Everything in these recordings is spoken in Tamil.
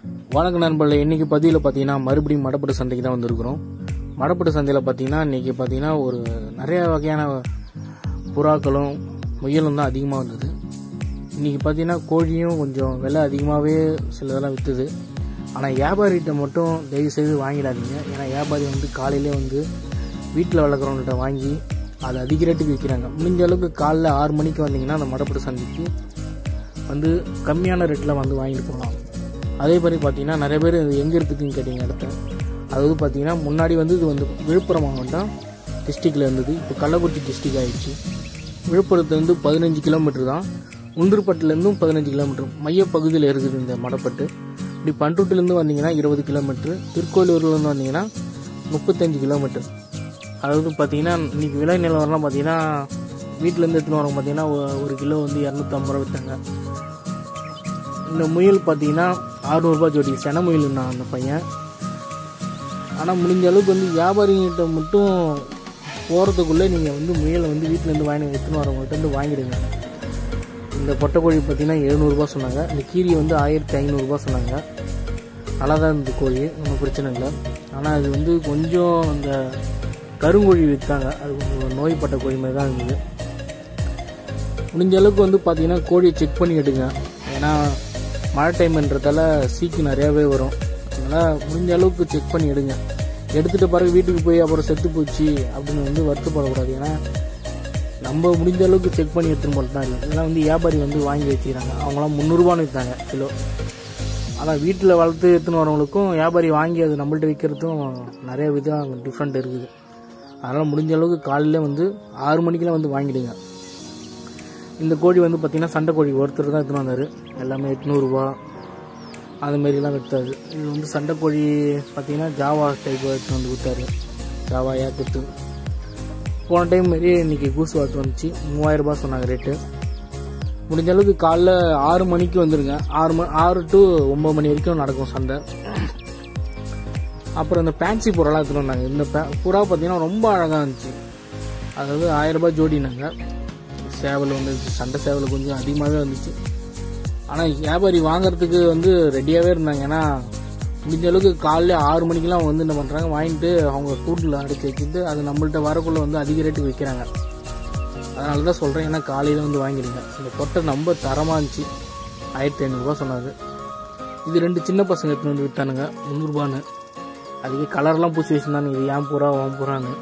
வணக்க நண்பர்களே இன்னைக்கு பதிவில் பார்த்தீங்கன்னா மறுபடியும் மடப்பட்டு சந்தைக்கு தான் வந்திருக்கிறோம் மடப்பட்டு சந்தையில் பார்த்தீங்கன்னா இன்னைக்கு பார்த்தீங்கன்னா ஒரு நிறைய வகையான புறாக்களும் முயலும் தான் அதிகமாக வந்தது இன்னைக்கு பார்த்தீங்கன்னா கோழியும் கொஞ்சம் விலை அதிகமாகவே சிலதெல்லாம் விற்றுது ஆனால் வியாபாரிகிட்ட மட்டும் தயவு செய்து வாங்கிடாதீங்க ஏன்னா வியாபாரி வந்து காலையிலே வந்து வீட்டில் வளர்க்குறவங்கள்ட்ட வாங்கி அது அதிக ரேட்டுக்கு விற்கிறாங்க முடிஞ்ச அளவுக்கு காலைல ஆறு மணிக்கு வந்தீங்கன்னா அந்த மடப்பட்டு சந்தைக்கு வந்து கம்மியான ரேட்டில் வந்து வாங்கிட்டு போகலாம் அதே மாதிரி பார்த்தீங்கன்னா நிறைய பேர் இது எங்கே இருக்குதுன்னு கேட்டீங்க இடத்த அதாவது பார்த்தீங்கன்னா முன்னாடி வந்து இது வந்து விழுப்புரம் மாவட்டம் டிஸ்ட்ரிக்டில் இருந்தது இப்போ கள்ளக்குறிச்சி டிஸ்ட்ரிக் ஆயிடுச்சு விழுப்புரத்துலேருந்து பதினஞ்சு கிலோமீட்டர் தான் உண்டூர்பட்டிலேருந்தும் பதினஞ்சு கிலோமீட்டர் மையப்பகுதியில் இருக்குது இந்த மடப்பட்டு இப்படி பண்ருட்டிலேருந்து வந்தீங்கன்னா இருபது கிலோமீட்டர் திருக்கோயிலூர்லேருந்து வந்தீங்கன்னா முப்பத்தஞ்சு கிலோமீட்டர் அதாவது பார்த்தீங்கன்னா இன்னைக்கு விலை நிலவரம்லாம் பார்த்தீங்கன்னா வீட்டிலேருந்து எடுத்துன்னு வரவங்க பார்த்தீங்கன்னா ஒ- ஒரு கிலோ வந்து இரநூத்தம்பது ரூபா விற்றாங்க இந்த முயல் பார்த்தீங்கன்னா அறுநூறுபா ஜோடி சென முயல்னா அந்த பையன் ஆனால் முடிஞ்ச அளவுக்கு வந்து வியாபாரிகிட்ட மட்டும் போகிறதுக்குள்ளே நீங்கள் வந்து முயலை வந்து வீட்டிலேருந்து வாங்கி எடுத்துன்னு வரவங்கள்ட்ட வந்து வாங்கிடுங்க இந்த பொட்டைக்கோழி பார்த்தீங்கன்னா எழுநூறுபா சொன்னாங்க இந்த கீரி வந்து ஆயிரத்தி ஐநூறுரூபா சொன்னாங்க நல்லா தான் இருந்தது கோழி ஒன்றும் பிரச்சனை இல்லை ஆனால் அது வந்து கொஞ்சம் அந்த கருங்கோழி விற்றாங்க அது கொஞ்சம் நோய்பட்ட கோழி மாதிரி தான் இருந்தது முடிஞ்ச அளவுக்கு வந்து பார்த்தீங்கன்னா கோழியை செக் பண்ணி எடுங்க ஏன்னா மழை டைம்ன்றதால சீக்கு நிறையாவே வரும் அதனால் முடிஞ்ச அளவுக்கு செக் பண்ணி எடுங்க எடுத்துகிட்ட பிறகு வீட்டுக்கு போய் அப்புறம் செத்து போச்சு அப்படின்னு வந்து வருத்தப்படக்கூடாது ஏன்னா நம்ம முடிஞ்ச அளவுக்கு செக் பண்ணி எடுத்துன்னு போகிறது தான் இருக்குது இதெல்லாம் வந்து வியாபாரி வந்து வாங்கி வச்சுக்கிறாங்க அவங்களாம் முந்நூறுரூபான்னு விற்றாங்க கிலோ ஆனால் வீட்டில் வளர்த்து எடுத்துன்னு வரவங்களுக்கும் வியாபாரி வாங்கி அது நம்மள்ட்ட விற்கிறதும் நிறைய விதம் டிஃப்ரெண்ட் இருக்குது அதனால் முடிஞ்ச அளவுக்கு காலையில் வந்து ஆறு மணிக்கெல்லாம் வந்து வாங்கிடுங்க இந்த கோழி வந்து பார்த்திங்கன்னா சண்டை கோழி ஒருத்தர் தான் எடுத்துன்னு வந்தார் எல்லாமே எட்நூறுரூவா அது மாரிலாம் விற்றாரு இது வந்து சண்டை கோழி பார்த்திங்கன்னா ஜாவா டைப் எடுத்துன்னு வந்து விற்றாரு ஜாவா ஏக்கத்து போன டைம் மாரி இன்னைக்கு கூசு வாத்து வந்துச்சு மூவாயிரம் ரூபாய் சொன்னாங்க ரேட்டு முடிஞ்ச அளவுக்கு காலைல ஆறு மணிக்கு வந்துருங்க ஆறு மணி ஆறு டு ஒம்பது மணி வரைக்கும் நடக்கும் சண்டை அப்புறம் இந்த பேன்சி புறாலாம் எடுத்துன்னு வந்தாங்க இந்த பே புறா பார்த்தீங்கன்னா ரொம்ப அழகாக இருந்துச்சு அதாவது ஆயிரம் ரூபாய் ஜோடினாங்க சேவல் வந்துச்சு சண்டை சேவல் கொஞ்சம் அதிகமாகவே வந்துச்சு ஆனால் வியாபாரி வாங்குறதுக்கு வந்து ரெடியாகவே இருந்தாங்க ஏன்னா முடிஞ்ச அளவுக்கு காலைல ஆறு மணிக்கெல்லாம் அவங்க வந்து என்ன பண்ணுறாங்க வாங்கிட்டு அவங்க கூட்டில் அடைச்சி வச்சுட்டு அது நம்மள்ட்ட வரக்குள்ளே வந்து அதிக ரேட்டுக்கு விற்கிறாங்க அதனால தான் சொல்கிறேன் ஏன்னா காலையில் வந்து வாங்கிடுங்க இந்த கொட்டை ரொம்ப தரமாக இருந்துச்சு ஆயிரத்தி ஐநூறுரூவா சொன்னாங்க இது ரெண்டு சின்ன பசங்க எடுத்துன்னு வந்து விற்றானுங்க முந்நூறுபான்னு அதுக்கு கலர்லாம் பூசி வச்சுருந்தாங்க இது ஏன் பூரா வான் பூரான்னு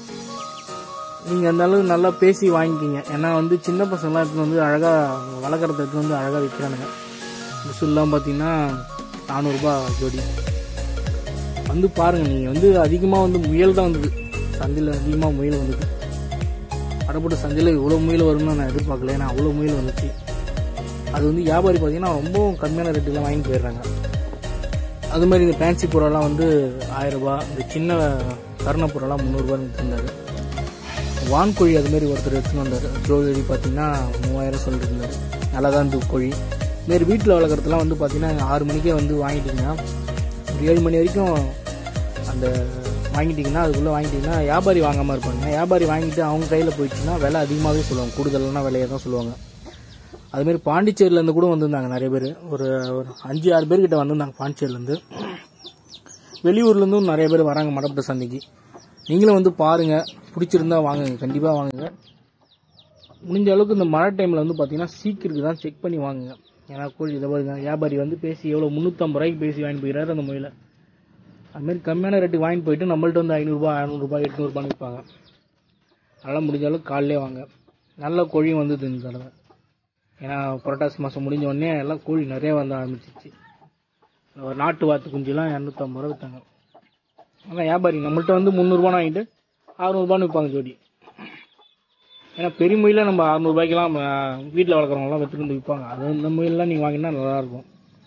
நீங்கள் அந்த அளவுக்கு நல்லா பேசி வாங்கிக்கிங்க ஏன்னா வந்து சின்ன பசங்களாம் எடுத்துன்னு வந்து அழகாக வளர்க்குறத எடுத்துன்னு வந்து அழகாக விற்கிறானுங்க முசுல்லாம் பார்த்தீங்கன்னா நானூறுரூபா ஜோடி வந்து பாருங்கள் நீங்கள் வந்து அதிகமாக வந்து முயல் தான் வந்தது சந்தையில் அதிகமாக முயல் வந்தது அடப்பட்ட சந்தையில் இவ்வளோ முயல் வரும்னு நான் எதிர்பார்க்கல ஏன்னா அவ்வளோ முயல் வந்துச்சு அது வந்து வியாபாரி பார்த்தீங்கன்னா ரொம்பவும் கம்மியான ரேட்டுக்கு வாங்கிட்டு போயிடுறாங்க அது மாதிரி இந்த ஃபேன்சி புறாலாம் வந்து ஆயிரம் ரூபாய் இந்த சின்ன கருண புறாலாம் முந்நூறுரூபான்னு இருந்தார் வான்கோழி அது மாதிரி ஒருத்தர் எடுத்துன்னு வந்தார் ஜோடி பார்த்தீங்கன்னா மூவாயிரம் சொல்லிட்டு இருந்தார் நல்லா தான் இருந்தது கோழி இதுமாரி வீட்டில் வளர்க்குறதுலாம் வந்து பார்த்தீங்கன்னா ஆறு மணிக்கே வந்து வாங்கிட்டீங்கன்னா ஒரு ஏழு மணி வரைக்கும் அந்த வாங்கிட்டீங்கன்னா அதுக்குள்ளே வாங்கிட்டீங்கன்னா வியாபாரி வாங்காமல் இருப்பாங்க வியாபாரி வாங்கிட்டு அவங்க கையில் போயிடுச்சுன்னா விலை அதிகமாகவே சொல்லுவாங்க கூடுதலான விலையை தான் சொல்லுவாங்க அதுமாரி பாண்டிச்சேரியிலேருந்து கூட வந்திருந்தாங்க நிறைய பேர் ஒரு ஒரு அஞ்சு ஆறு பேர்கிட்ட வந்திருந்தாங்க பாண்டிச்சேரியிலேருந்து வெளியூர்லேருந்தும் நிறைய பேர் வராங்க மடப்பட்ட சந்தைக்கு நீங்களும் வந்து பாருங்கள் பிடிச்சிருந்தா வாங்குங்க கண்டிப்பாக வாங்குங்க முடிஞ்ச அளவுக்கு இந்த மழை டைமில் வந்து பார்த்தீங்கன்னா சீக்கிரத்துக்கு தான் செக் பண்ணி வாங்குங்க ஏன்னா கோழி இதை பாருங்க வியாபாரி வந்து பேசி எவ்வளோ முந்நூற்றம்பது ரூபாய்க்கு பேசி வாங்கிட்டு போயிடுறாரு அந்த முயலை அதுமாரி கம்மியான ரேட்டுக்கு வாங்கிட்டு போயிட்டு நம்மள்ட்ட வந்து ஐநூறுரூபா அறநூறுபா எட்நூறுபான்னு விற்பாங்க அதெல்லாம் முடிஞ்ச அளவுக்கு காலையிலே வாங்க நல்ல கோழியும் வந்தது இந்த தடவை ஏன்னா புரட்டாசி மாதம் முடிஞ்ச உடனே எல்லாம் கோழி நிறைய வந்து ஆரம்பிச்சிச்சு ஒரு நாட்டு வாத்து குஞ்சுலாம் இரநூத்தம்பது ரூபா விற்றாங்க ஆனால் வியாபாரி நம்மள்ட்ட வந்து முந்நூறுபான்னு வாங்கிட்டு அறநூறுபான்னு விற்பாங்க ஜோடி ஏன்னா பெரிய முயல நம்ம அறநூறுபாய்க்கெல்லாம் வீட்டில் வளர்க்குறவங்களாம் விற்றுட்டு வந்து விற்பாங்க அது இந்த முயல்லாம் நீங்கள் வாங்கினா நல்லாயிருக்கும்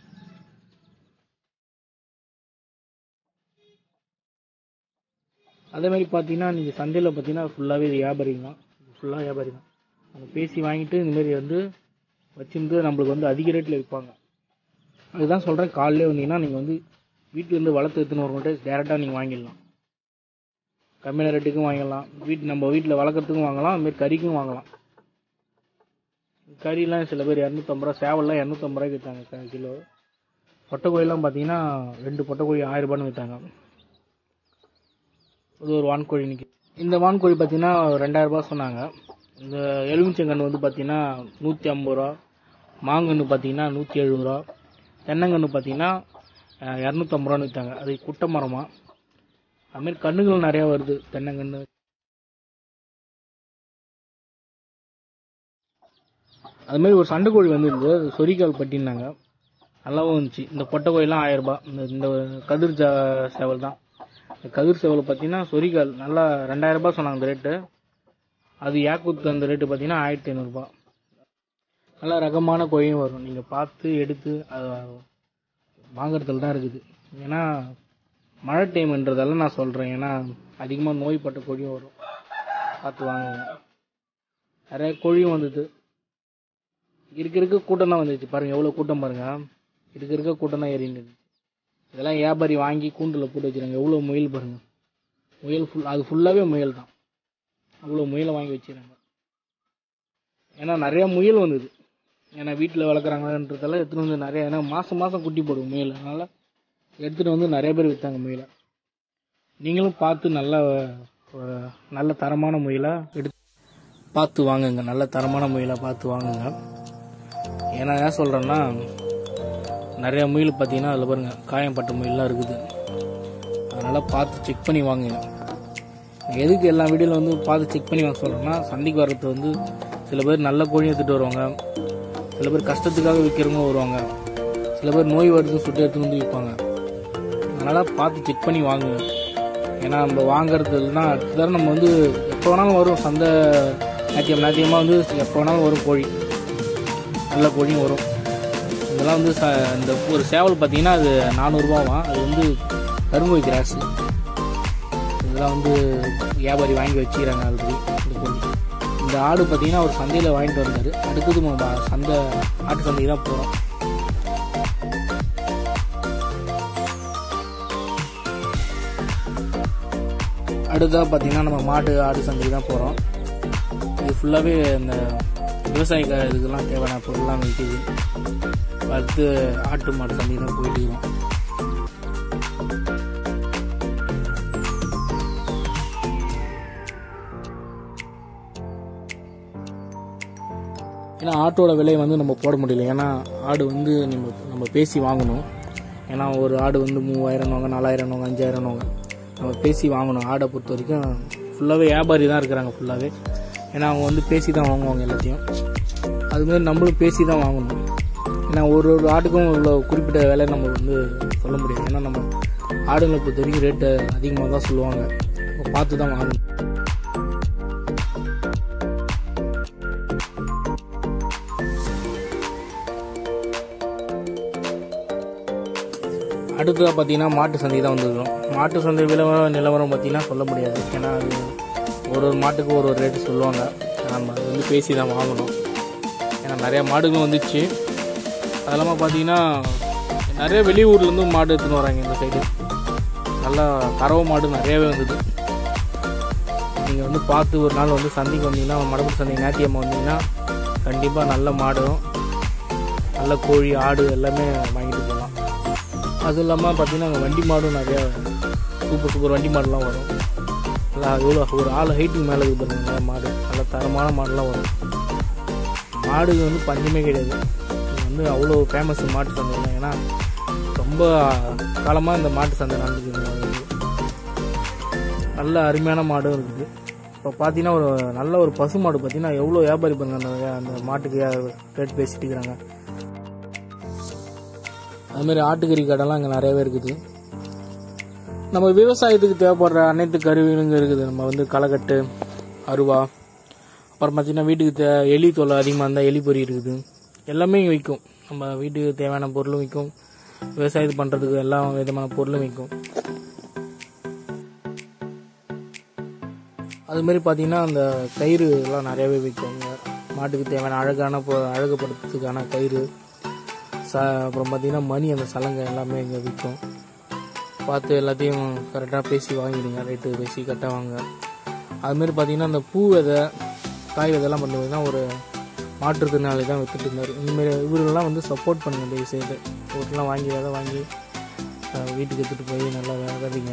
அதே மாதிரி பார்த்தீங்கன்னா நீங்கள் சந்தையில் பார்த்தீங்கன்னா ஃபுல்லாகவே இது வியாபாரிங்க தான் ஃபுல்லாக வியாபாரி தான் அவங்க பேசி வாங்கிட்டு இந்தமாரி வந்து வச்சிருந்து நம்மளுக்கு வந்து அதிக ரேட்டில் விற்பாங்க அதுதான் சொல்கிறேன் காலையிலே வந்தீங்கன்னா நீங்கள் வந்து வீட்டிலேருந்து வளர்த்து எடுத்துன்னு வரவங்கள்ட்ட டேரெக்டாக நீங்கள் வாங்கிடலாம் கம்மியான ரேட்டுக்கும் வாங்கிடலாம் வீட்டு நம்ம வீட்டில் வளர்க்குறதுக்கும் வாங்கலாம் அதுமாரி கறிக்கும் வாங்கலாம் கறிலாம் சில பேர் இரநூத்தம்பது ரூபா சேவல்லாம் இரநூத்தம்பது ரூபாய்க்கு விற்றாங்க கிலோ பொட்டைக்கோழிலாம் பார்த்தீங்கன்னா ரெண்டு பொட்டைக்கோழி ஆயிரம் ரூபான்னு விற்றாங்க இது ஒரு வான்கோழி இன்னைக்கு இந்த வான்கோழி பார்த்தீங்கன்னா ரெண்டாயிரம் ரூபாய் சொன்னாங்க இந்த எலுமிச்சங்கன்று வந்து பார்த்தீங்கன்னா நூற்றி ஐம்பது ரூபா மாங்கன்று பார்த்தீங்கன்னா நூற்றி எழுபது ரூபா தென்னங்கன்று பார்த்தீங்கன்னா இரநூத்தம்பது ரூபான்னு விற்றாங்க அது குட்டை மரமா அதுமாரி கன்றுகள் நிறையா வருது தென்னங்கன்று அது மாதிரி ஒரு சண்டைக்கோழி வந்துருந்தது அது சொரிக்கால் பட்டினாங்க நல்லாவும் இருந்துச்சு இந்த பொட்டை கோழிலாம் ஆயிரம் ரூபாய் இந்த இந்த கதிர் ஜா சேவல் தான் இந்த கதிர் சேவல் பார்த்தீங்கன்னா சொரிக்கால் நல்லா ரெண்டாயிரம் ரூபாய் சொன்னாங்க இந்த ரேட்டு அது யாக்குத்து அந்த ரேட்டு பார்த்தீங்கன்னா ஆயிரத்தி ஐநூறுரூபா நல்லா ரகமான கோழியும் வரும் நீங்கள் பார்த்து எடுத்து அது வாங்குறதுல தான் இருக்குது ஏன்னா மழை டைம்ன்றதால நான் சொல்கிறேன் ஏன்னா அதிகமாக நோய்பட்ட கோழியும் வரும் பார்த்து வாங்குங்க நிறைய கோழியும் வந்தது இருக்க இருக்க கூட்டம் தான் வந்துச்சு பாருங்க எவ்வளோ கூட்டம் பாருங்க இருக்க இருக்க கூட்டம் தான் ஏறிட்டு இருந்துச்சு. இதெல்லாம் வியாபாரி வாங்கி கூண்டில் போட்டு வச்சுருக்காங்க எவ்வளோ முயல் பாருங்க முயல் ஃபுல் அது ஃபுல்லாகவே முயல் தான் அவ்வளோ முயலை வாங்கி வச்சுருக்காங்க ஏன்னா நிறையா முயல் வந்தது ஏன்னா வீட்டில் வளர்க்குறாங்கன்றதால எடுத்துகிட்டு வந்து நிறைய ஏன்னா மாதம் மாதம் குட்டி போடும் முயல் அதனால் எடுத்துகிட்டு வந்து நிறைய பேர் விற்றாங்க முயலை நீங்களும் பார்த்து நல்ல ஒரு நல்ல தரமான முயலை எடுத்து பார்த்து வாங்குங்க நல்ல தரமான முயலை பார்த்து வாங்குங்க ஏன்னா என்ன சொல்கிறேன்னா நிறைய முயல் பார்த்தீங்கன்னா அதில் பாருங்கள் காயம்பட்ட முயல்லாம் இருக்குது அதனால் பார்த்து செக் பண்ணி வாங்குங்க எதுக்கு எல்லா வீடியோவில் வந்து பார்த்து செக் பண்ணி வாங்க சொல்கிறேன்னா சந்தைக்கு வர்றது வந்து சில பேர் நல்ல கோழி எடுத்துகிட்டு வருவாங்க சில பேர் கஷ்டத்துக்காக விற்கிறவங்க வருவாங்க சில பேர் நோய் வருதுன்னு சுட்டு எடுத்துட்டு வந்து விற்பாங்க அதனால் பார்த்து செக் பண்ணி வாங்குங்க ஏன்னா நம்ம வாங்குறதுனா அடுத்த தடவை நம்ம வந்து எப்போ வேணாலும் வரும் சந்தை நாத்தியம் நாத்தியமாக வந்து எப்போ வேணாலும் வரும் கோழி நல்ல கோழியும் வரும் இதெல்லாம் வந்து ச இந்த ஒரு சேவல் பார்த்தீங்கன்னா அது நானூறுரூவாவாம் அது வந்து கருங்கோழி கிராஸு இதெல்லாம் வந்து வியாபாரி வாங்கி வச்சுக்கிறாங்க ஆல்ரெடி இந்த கோழி இந்த ஆடு பார்த்தீங்கன்னா ஒரு சந்தையில் வாங்கிட்டு வந்தார் அடுத்தது நம்ம சந்தை ஆட்டு சந்தைக்கு தான் போகிறோம் அடுத்ததாக பார்த்தீங்கன்னா நம்ம மாடு ஆடு சந்தைக்கு தான் போகிறோம் இது ஃபுல்லாகவே இந்த விவசாய க- இதுக்கெல்லாம் தேவையான பொருள்லாம் விற்கிது அடுத்து ஆட்டு மாடு சந்தைக்கு தான் போயிட்டு இருக்கோம் ஏன்னா ஆட்டோட விலையை வந்து நம்ம போட முடியல ஏன்னா ஆடு வந்து நம்ம நம்ம பேசி வாங்கணும் ஏன்னா ஒரு ஆடு வந்து மூவாயிரம்வாங்க நாலாயிரம்வாங்க அஞ்சாயிரம்வாங்க நம்ம பேசி வாங்கணும் ஆடை பொறுத்த வரைக்கும் ஃபுல்லாகவே வியாபாரி தான் இருக்கிறாங்க ஃபுல்லாகவே ஏன்னா அவங்க வந்து பேசி தான் வாங்குவாங்க எல்லாத்தையும் அதுமாதிரி நம்மளும் பேசி தான் வாங்கணும் ஏன்னா ஒரு ஒரு ஆட்டுக்கும் இவ்வளோ குறிப்பிட்ட விலை நம்ம வந்து சொல்ல முடியாது ஏன்னா நம்ம ஆடுங்களை பொறுத்த வரைக்கும் ரேட்டு அதிகமாக தான் சொல்லுவாங்க அப்ப பார்த்து தான் வாங்கணும் அடுத்ததாக பார்த்தீங்கன்னா மாட்டு சந்தை தான் வந்துருக்கும் மாட்டு சந்தை விலவரம் நிலவரம் பார்த்தீங்கன்னா சொல்ல முடியாது ஏன்னா அது ஒரு ஒரு மாட்டுக்கு ஒரு ஒரு ரேட்டு சொல்லுவாங்க நம்ம அது வந்து பேசி தான் வாங்கணும் ஏன்னா நிறைய மாடுகளும் வந்துச்சு அது இல்லாமல் பார்த்தீங்கன்னா நிறைய வெளியூர்லேருந்து மாடு எடுத்துன்னு வராங்க இந்த சைடு நல்லா கறவை மாடு நிறையவே வந்தது நீங்கள் வந்து பார்த்து ஒரு நாள் வந்து சந்தைக்கு வந்தீங்கன்னா மடப்பூர் சந்தை ஞாயிற்றுக்கிழமை வந்தீங்கன்னா கண்டிப்பாக நல்ல மாடும் நல்ல கோழி ஆடு எல்லாமே வாங்கிட்டு போகலாம் அதுவும் இல்லாமல் பார்த்தீங்கன்னா அங்கே வண்டி மாடும் நிறையா சூப்பர் சூப்பர் வண்டி மாடுலாம் வரும் நல்லா எவ்வளோ ஒரு ஆள் ஹைட்டுக்கு மேலே இருக்குது பாருங்க நிறைய மாடு நல்ல தரமான மாடுலாம் வரும் மாடுக்கு வந்து பஞ்சமே கிடையாது இது வந்து அவ்வளோ ஃபேமஸ் மாட்டு சந்தை ஏன்னா ரொம்ப காலமாக இந்த மாட்டு சந்தை நடந்துக்குது நல்ல அருமையான மாடும் இருக்குது இப்போ பார்த்தீங்கன்னா ஒரு நல்ல ஒரு பசு மாடு பார்த்தீங்கன்னா எவ்வளோ வியாபாரி பண்ணுங்க அந்த அந்த மாட்டுக்கு ரேட் பேசிட்டு இருக்கிறாங்க அதுமாரி ஆட்டுக்கறி கடைலாம் இங்கே நிறையவே இருக்குது நம்ம விவசாயத்துக்கு தேவைப்படுற அனைத்து கருவிகளுங்க இருக்குது நம்ம வந்து களைக்கட்டு அருவா அப்புறம் பார்த்தீங்கன்னா வீட்டுக்கு தே எலி தொல்லை அதிகமாக இருந்தால் எலி பொறி இருக்குது எல்லாமே இங்கே விற்கும் நம்ம வீட்டுக்கு தேவையான பொருளும் விற்கும் விவசாயத்து பண்ணுறதுக்கு எல்லா விதமான பொருளும் விற்கும் அதுமாரி பார்த்தீங்கன்னா அந்த கயிறு எல்லாம் நிறையவே விற்கும் இங்க. மாட்டுக்கு தேவையான அழகான பொ- அழகுபடுத்துறதுக்கான கயிறு ச அப்புறம் பார்த்தீங்கன்னா மணி அந்த சலங்கை எல்லாமே இங்கே விற்கும் பார்த்து எல்லாத்தையும் கரெக்டாக பேசி வாங்கிடுங்க ரேட்டு பேசி கரெக்டாக வாங்க அதுமாரி பார்த்தீங்கன்னா அந்த பூ விதை காய் விதைலாம் பண்ணுறதுனா ஒரு மாற்றுத்திறனாளி தான் வித்துட்டு இருந்தார் இந்தமாரி இவரெல்லாம் வந்து சப்போர்ட் பண்ணுங்க தயவு செய்து போட்டுலாம் வாங்கி விதை வாங்கி அஹ், வீட்டுக்கு எடுத்துகிட்டு போய் நல்லா வே- விதைங்க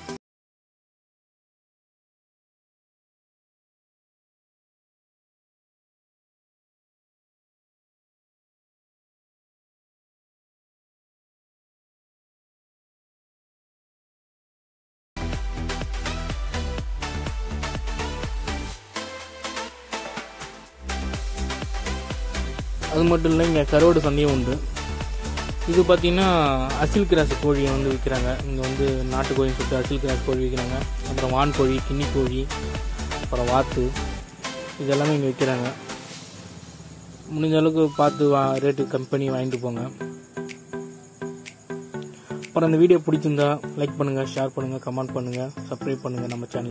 அது மட்டும் இல்லை இங்கே கருவாடு சந்தையும் உண்டு இது பார்த்தீங்கன்னா அசில் கிராஸ் கோழியை வந்து விற்கிறாங்க இங்கே வந்து நாட்டு கோழின்னு சொல்லிட்டு அசில் கிராஸ் கோழி விற்கிறாங்க அப்புறம் வான் கோழி கின்னி கோழி அப்புறம் வாத்து இதெல்லாமே இங்கே விற்கிறாங்க முடிஞ்ச அளவுக்கு பார்த்து வா ரேட்டு கம்மி பண்ணி வாங்கிட்டு போங்க அப்புறம் அந்த வீடியோ பிடிச்சிருந்தா லைக் பண்ணுங்கள் ஷேர் பண்ணுங்கள் கமெண்ட் பண்ணுங்கள் சப்ஸ்கிரைப் பண்ணுங்கள் நம்ம சேனல்